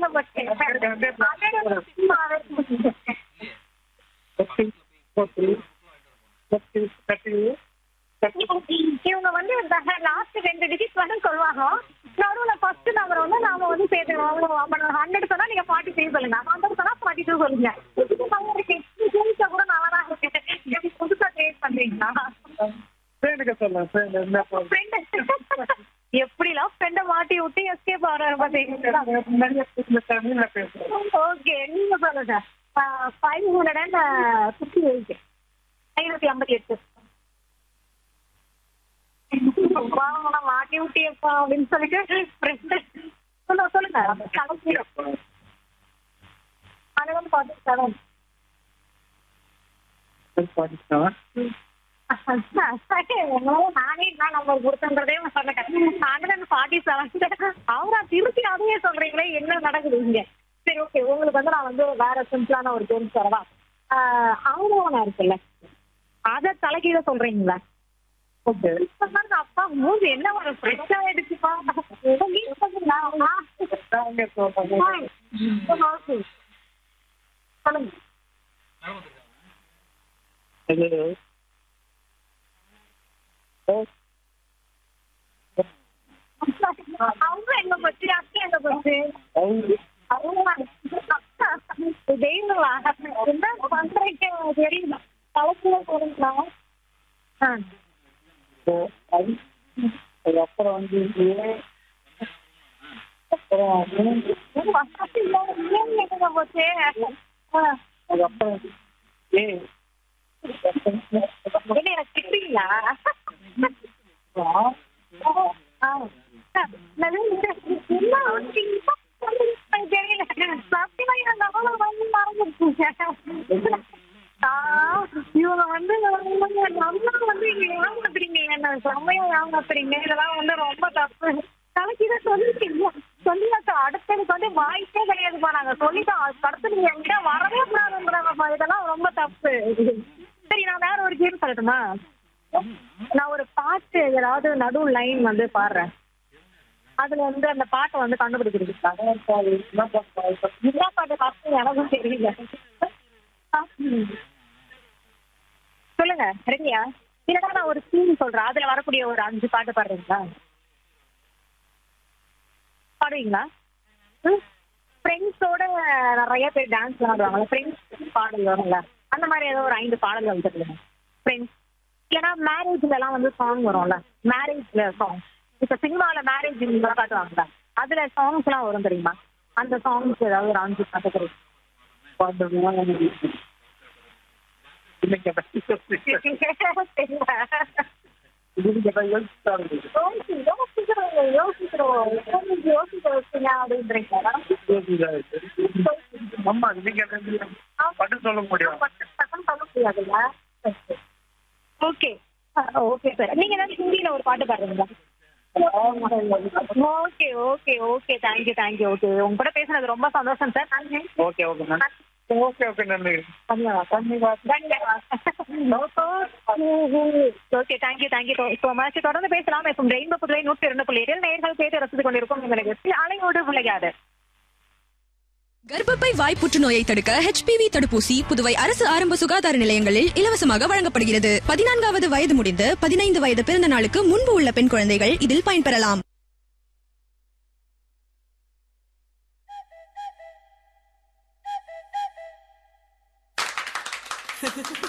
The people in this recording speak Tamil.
என்ன இவங்க வந்து லாஸ்ட் ரெண்டு டிஜிட் வந்து சொல்லுவாங்க நடுவுல ஃபர்ஸ்ட் நம்பர் வந்து நாம வந்து சேர்த்துக்கணும் அப்ப ஹண்ட்ரட் சொன்னா நீங்க ஃபார்ட்டி த்ரீ சொல்லுங்க ஹண்ட்ரட் சொன்னா ஃபார்ட்டி டூ சொல்லுங்க இது நல்லா இருக்கு ஜெயிச்சா கூட நல்லா தான் இருக்கு எப்படி புதுசா கிரியேட் பண்றீங்களா ஃப்ரெண்ட் எப்படிலாம் ஃப்ரெண்டை மாட்டி விட்டு எஸ்கேப் ஆகிறாரு பாத்தீங்களா ஓகே நீங்க சொல்லுங்க five hundred and fifty eight ஐநூத்தி ஐம்பத்தி எட்டு வாங்கண்ணா மாட்டி விட்டியப்பா அப்படின்னு சொல்லிட்டு ஃப்ரெண்டு சொல்லுங்க சொல்லுங்க கடைசி அது வந்து ஃபார்ட்டி செவன் நானே என்ன நம்பர் கொடுத்தன்றதே சொன்னேன் ஹண்ட்ரட் ஃபார்ட்டி செவன் அவரா திருப்பி அதையே சொல்றீங்களே என்ன நடக்குது இங்க சரி ஓகே உங்களுக்கு வந்து நான் வந்து வேற சிம்பிளான ஒரு கேம் தரவா ஆர்வம் இருக்குல்ல அத தலைகீழ சொல்றீங்களா இப்ப பாருங்க, அப்பா மூஞ்சி என்ன ஒரு ஃப்ரெஷ்ஷா எடுத்துப்பா சொல்லுங்க அவங்க எங்க போச்சு அக்கா எங்க போச்சு தெய்வங்களா என்ன பண்றீங்க தெரியல தலைக்குள்ள போறீங்களா ஆ அப்புறம் வந்து எங்க போச்சு ஆ. அதுக்கப்புறம் ஏ என்ன எனக்கு திட்டுறீங்களா ஆ. நான் என்ன வச்சீங்க? தெரியல சத்தியமா என் நகல வந்து மறந்துருச்சுங்க. ஆ, இவங்க வந்து நல்லா வந்து இங்க ஏமாத்துறீங்க என்ன செம்மையா ஏமாத்துறீங்க இதெல்லாம் வந்து ரொம்ப தப்பு தலைக்கு சொல்லிட்டீங்க சொல்லியாச்சு அடுத்ததுக்கு வந்து வாய்ப்பே கிடையாதுப்பா நாங்க சொல்லிட்டோம் அதுக்கு அடுத்து நீங்க என்கிட்ட வரவே கூடாதுன்றாங்கப்பா இதெல்லாம் ரொம்ப தப்பு சரி நான் வேற ஒரு கேம் சொல்லட்டுமா நான் ஒரு பாட்டு ஏதாவது நடு லைன் வந்து பாடுறேன் அதுல வந்து அந்த பாட்டை வந்து கண்டுபிடிக்கிறதுக்காக என்ன பாட்டு ஃபர்ஸ்ட் எனக்கும் தெரியல ஆ, ம். சொல்லுங்க ரெடியா இல்லைன்னா நான் ஒரு சீன் சொல்றேன் அதுல வரக்கூடிய ஒரு அஞ்சு பாட்டு பாடுறீங்களா பாடுவீங்களா ஃப்ரெண்ட்ஸோட நிறைய பேர் டான்ஸ் விளாடுவாங்கல்ல ஃப்ரெண்ட்ஸ் பாடல் வரும்ல அந்த மாதிரி ஏதோ ஒரு ஐந்து பாடல்கள் சொல்லுங்க ஃப்ரெண்ட்ஸ் இல்லைன்னா மேரேஜ்ல எல்லாம் வந்து சாங் வரும்ல மேரேஜ்ல சாங் இப்ப சினிமால மேரேஜ் காட்டுவாங்கல்ல அதுல சாங்ஸ் எல்லாம் வரும் தெரியுமா அந்த சாங்ஸ் ஏதாவது ஒரு அஞ்சு பாட்டு தெரியும் யோசி- யோசிக்கிறோம், யோசிக்கிறோம். எப்பவுமே யோசிக்க வச்சீங்க அப்படின்றீங்களா? அம்மா நீங்க பட்டு சொல்ல முடியும் பட்டு டக்குன்னு சொல்ல முடியாதுல்ல? ஓகே ஆ, ஓகே சார் நீங்க ஏதாவது ஹிந்தியில ஒரு பாட்டு பாடுறீங்களா okay okay okay thank you thank you okay உங்க கூட பேசுனது ரொம்ப சந்தோஷம் சார் நன்றி okay okay ma'am okay okay நன்றி okay thank you thank you so much தொடர்ந்து பேசலாம் இப்போ ரெயின்போ புதுவை நூற்றி இரண்டு புள்ளி ஏழில் நேர்கள் கேட்டு ரசித்துக் கொண்டிருக்கும் எங்களுக்கு அலையோடு விளையாடு கர்ப்பப்பை வாய் புற்றுநோயை தடுக்க HPV தடுப்பூசி புதுவை அரசு ஆரம்ப சுகாதார நிலையங்களில் இலவசமாக வழங்கப்படுகிறது பதினான்காவது வயது முடிந்து பதினைந்து வயது பிறந்த நாளுக்கு முன்பு உள்ள பெண் குழந்தைகள் இதில் பயன்பெறலாம்